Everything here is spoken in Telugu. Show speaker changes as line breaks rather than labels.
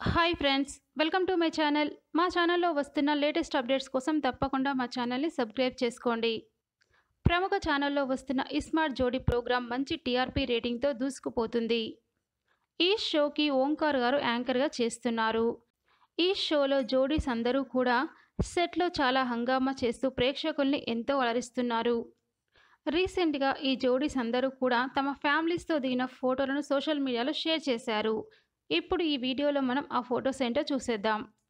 hi friends welcome to my channel మా ఛానల్లో వస్తున్న లేటెస్ట్ అప్డేట్స్ కోసం తప్పకుండా మా ఛానల్ని సబ్స్క్రైబ్ చేసుకోండి ప్రముఖ ఛానల్లో వస్తున్న ఇస్మార్ట్ జోడీ ప్రోగ్రాం మంచి టీఆర్పీ రేటింగ్తో దూసుకుపోతుంది ఈ షోకి ఓంకార్ గారు యాంకర్గా చేస్తున్నారు ఈ షోలో జోడీస్ అందరూ కూడా సెట్లో చాలా హంగామా చేస్తూ ప్రేక్షకుల్ని ఎంతో అలరిస్తున్నారు రీసెంట్గా ఈ జోడీస్ అందరూ కూడా తమ ఫ్యామిలీస్తో దిగిన ఫోటోలను సోషల్ మీడియాలో షేర్ చేశారు ఇప్పుడు ఈ వీడియోలో మనం ఆ ఫొటోస్ ఏంటో చూసేద్దాం